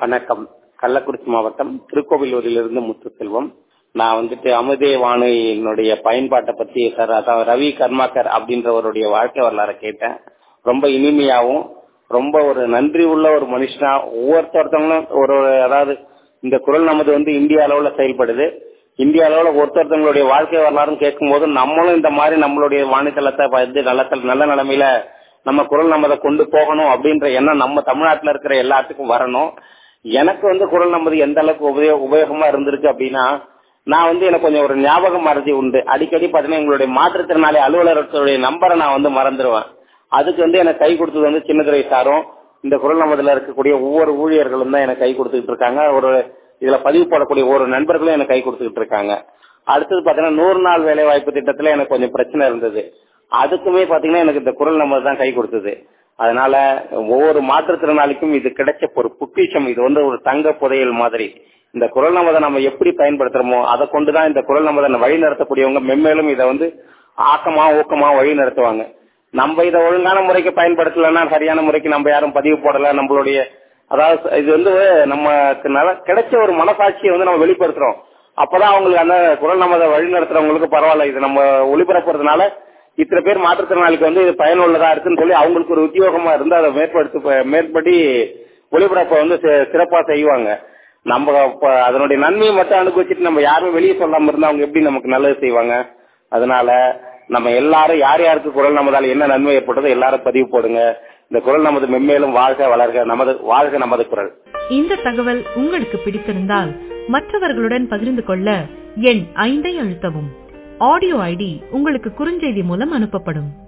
வணக்கம் கள்ளக்குறிச்சி மாவட்டம் திருக்கோவிலூரிலிருந்து முத்துசெல்வம் நான் வந்துட்டு அமுதே வானொலியினுடைய பயன்பாட்டை பத்தி சார் அதான் ரவி கர்மாக்கர் அப்படின்றவருடைய வாழ்க்கை வரலாறை கேட்டேன் ரொம்ப இனிமையாவும் ரொம்ப ஒரு நன்றி உள்ள ஒரு மனுஷனா ஒவ்வொருத்தொருத்தவங்களும் ஒரு அதாவது இந்த குரல் நமது வந்து இந்திய அளவுல செயல்படுது இந்திய அளவுல ஒருத்தொருத்தவங்களுடைய வாழ்க்கை வரலாறும் கேட்கும்போது நம்மளும் இந்த மாதிரி நம்மளுடைய வானித்தளத்தை வந்து நல்ல நல்ல நிலைமையில நம்ம குரல் நமதை கொண்டு போகணும் அப்படின்ற எண்ணம் நம்ம தமிழ்நாட்டுல இருக்கிற எல்லாத்துக்கும் வரணும் எனக்கு வந்து குரல் நமது எந்த அளவுக்கு உபயோக உபயோகமா இருந்திருக்கு அப்படின்னா நான் வந்து எனக்கு கொஞ்சம் ஒரு ஞாபக மறதி உண்டு அடிக்கடி பாத்தீங்கன்னா எங்களுடைய மாற்றுத்திறனாளி அலுவலர்களுடைய நம்பரை நான் வந்து மறந்துடுவேன் அதுக்கு வந்து எனக்கு கை கொடுத்தது வந்து சின்னதுரை சாரும் இந்த குரல் நமதுல இருக்கக்கூடிய ஒவ்வொரு ஊழியர்களும் தான் எனக்கு கை கொடுத்துக்கிட்டு இருக்காங்க ஒரு இதுல பதிவு போடக்கூடிய ஒரு நண்பர்களும் எனக்கு கை கொடுத்துக்கிட்டு இருக்காங்க அடுத்தது பாத்தீங்கன்னா நூறு நாள் வேலை வாய்ப்பு திட்டத்துல எனக்கு கொஞ்சம் பிரச்சனை இருந்தது அதுக்குமே பாத்தீங்கன்னா எனக்கு இந்த குரல் நமது தான் கை கொடுத்தது அதனால ஒவ்வொரு மாற்றுத்திறனாளிக்கும் இது கிடைச்ச ஒரு பொக்கிஷம் இது வந்து ஒரு தங்க புதையல் மாதிரி இந்த குரல் நமதை நம்ம எப்படி பயன்படுத்துறோமோ அதை கொண்டுதான் இந்த குரல் நமதை வழி நடத்தக்கூடியவங்க மென்மேலும் இதை வந்து ஆக்கமா ஊக்கமா வழி நடத்துவாங்க நம்ம இதை ஒழுங்கான முறைக்கு பயன்படுத்தலைன்னா சரியான முறைக்கு நம்ம யாரும் பதிவு போடல நம்மளுடைய அதாவது இது வந்து நமக்கு நல்ல கிடைச்ச ஒரு மனசாட்சியை வந்து நம்ம வெளிப்படுத்துறோம் அப்பதான் அவங்களுக்கு அந்த குரல் நம்ம வழி நடத்துறவங்களுக்கு பரவாயில்ல இது நம்ம ஒளிபரப்புறதுனால இத்தனை பேர் மாற்றுத்திறனாளிக்கு வந்து இது பயனுள்ளதா இருக்குன்னு சொல்லி அவங்களுக்கு ஒரு உத்தியோகமா இருந்து அதை மேற்படுத்த மேற்படி ஒளிபரப்பை வந்து சிறப்பா செய்வாங்க நம்ம அதனுடைய நன்மையை மட்டும் அனுபவிச்சுட்டு நம்ம யாரும் வெளியே சொல்லாம இருந்தா அவங்க எப்படி நமக்கு நல்லது செய்வாங்க அதனால நம்ம எல்லாரும் யார் யாருக்கு குரல் நமதால் என்ன நன்மை ஏற்பட்டதோ எல்லாரும் பதிவு போடுங்க இந்த குரல் நமது மென்மேலும் வாழ்க வளர்க நமது வாழ்க நமது குரல் இந்த தகவல் உங்களுக்கு பிடித்திருந்தால் மற்றவர்களுடன் பகிர்ந்து கொள்ள எண் ஐந்தை அழுத்தவும் ஆடியோ ஐடி உங்களுக்கு குறுஞ்செய்தி மூலம் அனுப்பப்படும்